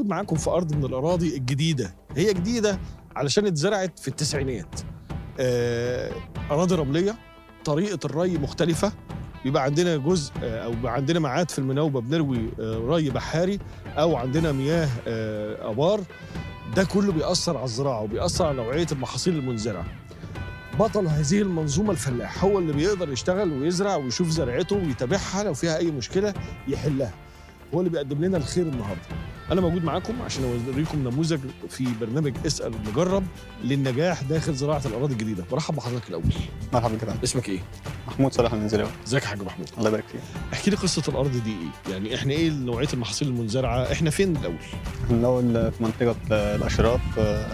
معاكم في ارض من الاراضي الجديده هي جديده علشان اتزرعت في التسعينات آه، اراضي رمليه طريقه الري مختلفه بيبقى عندنا جزء آه، او بيبقى عندنا ميعاد في المناوبه بنروي آه، ري بحاري او عندنا مياه آه، ابار ده كله بيأثر على الزراعه وبيأثر على نوعيه المحاصيل المنزرعه بطل هذه المنظومه الفلاح هو اللي بيقدر يشتغل ويزرع ويشوف زرعته ويتابعها لو فيها اي مشكله يحلها هو اللي بيقدم لنا الخير النهارده انا موجود معاكم عشان اوريكم نموذج في برنامج اسال مجرب للنجاح داخل زراعه الاراضي الجديده برحب بحضرتك الاول مرحبا كده اسمك ايه محمود صلاح المنزلي ازيك يا حاج محمود الله يبارك فيك احكي لي قصه الارض دي ايه يعني احنا ايه نوعيه المحاصيل المنزرعه احنا فين الاول احنا الاول في منطقه الاشراف آه،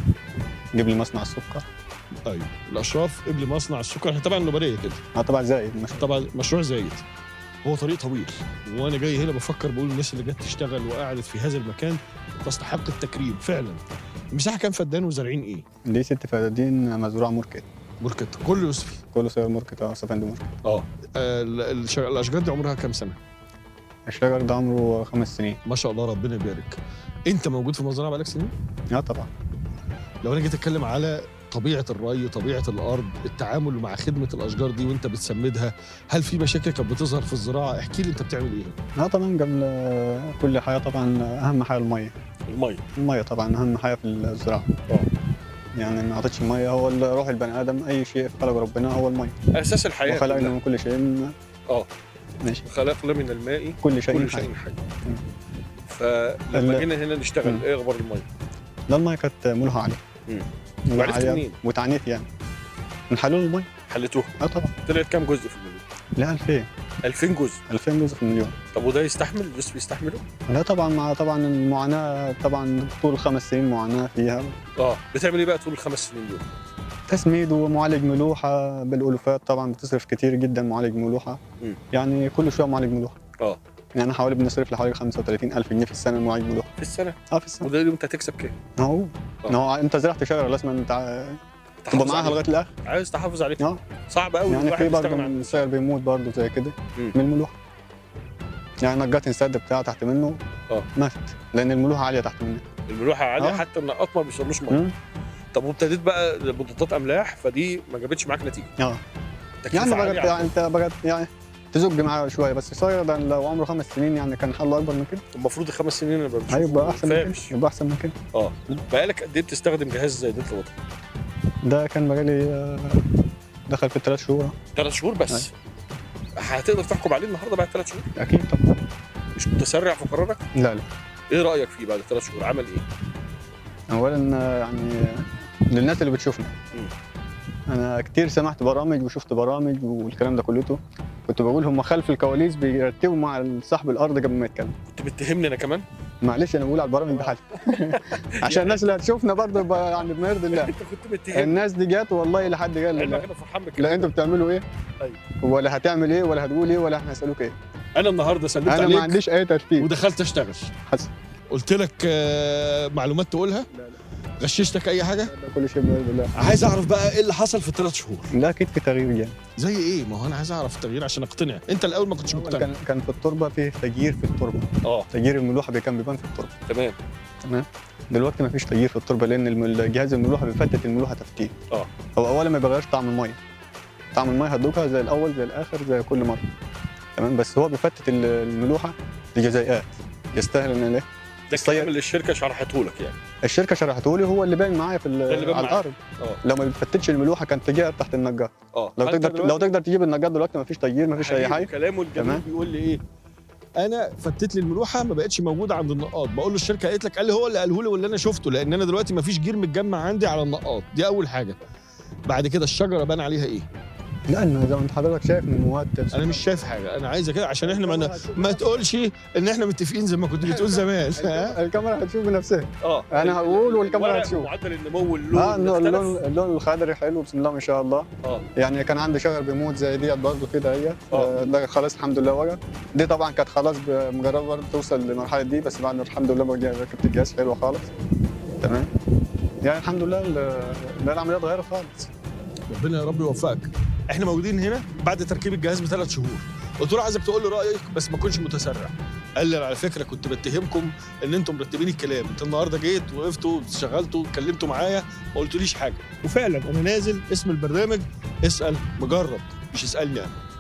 قبل مصنع السكر ايوه الاشراف قبل مصنع السكر احنا طبعا نوبريه كده اه طبعا زايد مش طبعا مشروع زايد هو طريق طويل وانا جاي هنا بفكر بقول الناس اللي جت تشتغل وقعدت في هذا المكان تستحق التكريم فعلا المساحه كام فدان وزارعين ايه دي ست فدادين مزروعه مركت بركت كله يوسفي كله صغير مركت اه سفندي مركت اه ال- الش- الاشجار دي عمرها كام سنه الشجر ده عمره خمس سنين ما شاء الله ربنا يبارك انت موجود في المزرعه بقالك سنين اه طبعا لو انا جيت اتكلم على طبيعه الري طبيعه الارض التعامل مع خدمه الاشجار دي وانت بتسمدها هل في مشاكل كانت بتظهر في الزراعه احكي لي انت بتعمل ايه اه طبعا قبل آه، كل حاجه طبعا اهم حاجه الميه الميه الميه طبعا اهم حاجه في الزراعه اه يعني ما اعطتش الميه هو ال- روح البني ادم اي شيء خلق ربنا هو الميه اساس الحياه وخلقنا كلها. من كل شيء اه ماشي خلقنا من الماء كل شيء كل حي. شيء حي مم. فلما ال- جينا هنا نشتغل مم. ايه اخبار الميه لا الميه كانت ملوحه عليه مم. ملوحة وعرفت عليها منين؟ وتعنيف يعني من حلول الميه حلتوها اه طبعا طلعت كام جزء في المليون لا 2000 2000 جزء 2000 جزء في المليون طب وده يستحمل يوسف يستحمله لا طبعا مع طبعا المعاناه طبعا طول خمس سنين معاناه فيها اه بتعمل ايه بقى طول الخمس سنين دول تسميد ومعالج ملوحه بالالوفات طبعا بتصرف كتير جدا معالج ملوحه مم. يعني كل شويه معالج ملوحه اه يعني حوالي بنصرف لحوالي 35000 جنيه في السنه معالج ملوحه في السنه اه في السنه وده اللي انت هتكسب كام اهو آه. ما هو انت زرعت شجره لازم انت ع- تبقى تحافظ معاها عليه. لغايه الاخر عايز تحافظ عليه اه صعب قوي يعني الواحد في برضه يستغنى عن السعر بيموت برضه زي كده مم. من الملوحه يعني نجات السد بتاعه تحت منه آه. ماتت لان الملوحه عاليه تحت منه الملوحه عاليه آه. حتى النقاط ما بيوصلوش ميه مم. طب وابتديت بقى بضغطات املاح فدي ما جابتش معاك نتيجه اه تكلفة يعني عالية بقت على يعني انت بقت يعني تزق معاه شويه بس صغير ده لو عمره خمس سنين يعني كان حله اكبر من كده المفروض الخمس سنين انا بشوفه هيبقى احسن من فاهمش. كده يبقى احسن من كده اه بقالك قد ايه بتستخدم جهاز زي ديت الوطن؟ ده كان بقالي آه، دخل في الثلاث شهور ثلاث شهور بس هتقدر تحكم عليه النهارده بعد ثلاث شهور اكيد طبعا مش متسرع في قرارك لا لا ايه رايك فيه بعد ثلاث شهور عمل ايه اولا آه، يعني آه، للناس اللي بتشوفنا مم. انا كتير سمعت برامج وشفت برامج والكلام ده كلته كنت بقول هم خلف الكواليس بيرتبوا مع صاحب الارض قبل ما يتكلم كنت بتهمني انا كمان معلش انا بقول على البرامج بحالي عشان الناس اللي هتشوفنا برضه يبقى يعني بنرضي الله انت كنت متهمني الناس دي جت والله لحد قال انا لي انا فرحان بالكلام لا انتوا بتعملوا ايه أيوة. ولا هتعمل ايه ولا هتقول ايه ولا احنا هنسالوك ايه انا النهارده سلمت انا ما عليك عنديش اي ترتيب ودخلت اشتغل حسن قلت لك آه، معلومات تقولها لا لا غششتك اي حاجه كل شيء بنرضي الله عايز اعرف بقى ايه اللي حصل في الثلاث شهور لا اكيد في تغيير يعني زي ايه ما هو انا عايز اعرف التغيير عشان اقتنع انت الاول ما كنتش مقتنع كان كان في التربه فيه تغيير في التربه اه تغيير الملوحه بي- كان بيبان في التربه تمام تمام دلوقتي ما فيش تغيير في التربه لان الم- الجهاز الملوحه بيفتت الملوحه تفتيت اه هو اولا ما بيغيرش طعم الميه طعم الميه هتدوقها زي الاول زي الاخر زي كل مره تمام بس هو بيفتت ال- الملوحه لجزيئات يستاهل ان ايه ده الصيد- الكلام اللي الشركه شرحته لك يعني الشركه شرحته لي هو اللي باين معايا في ال- ده اللي باين على معاك. الارض اه لو ما بتفتتش الملوحه كانت تجار تحت النجار اه لو فأنت تقدر لو دلوقتي تقدر تجيب النجار دلوقتي ما فيش تغيير ما فيش اي هجيب حاجه كلامه الجميل تمام. بيقول لي ايه انا فتت لي الملوحه ما بقتش موجوده عند النقاط بقول له الشركه قالت لك قال لي هو اللي قاله لي واللي انا شفته لان انا دلوقتي ما فيش جير متجمع عندي على النقاط دي اول حاجه بعد كده الشجره بان عليها ايه لانه زي ما انت حضرتك شايف من مواد انا مش شايف حاجه انا عايزه كده عشان احنا ما, ما تقولش ان احنا متفقين زي ما كنت بتقول زمان ها؟ الكاميرا هتشوف بنفسها اه أنا هقول والكاميرا الورق هتشوف. معدل النمو واللون اه اللون اختلف. اللون, اللون الخضري حلو بسم الله ما شاء الله اه يعني كان عندي شجر بيموت زي ديت برضه كده هي آه. ده خلاص الحمد لله ورق دي طبعا كانت خلاص ب- مجربه برضه توصل للمرحله دي بس بعد الحمد لله بقى ركبت الجهاز حلو خالص تمام يعني الحمد لله ال- لا العمليه اتغيرت خالص ربنا يا رب يوفقك احنا موجودين هنا بعد تركيب الجهاز بثلاث شهور قلت له عايزك تقول لي رايك بس ما كنتش متسرع قال لي أنا على فكره كنت بتهمكم ان انتم مرتبين الكلام انت النهارده جيت وقفتوا اشتغلتوا اتكلمتوا معايا ما قلتوليش حاجه وفعلا انا نازل اسم البرنامج اسال مجرب مش اسالني انا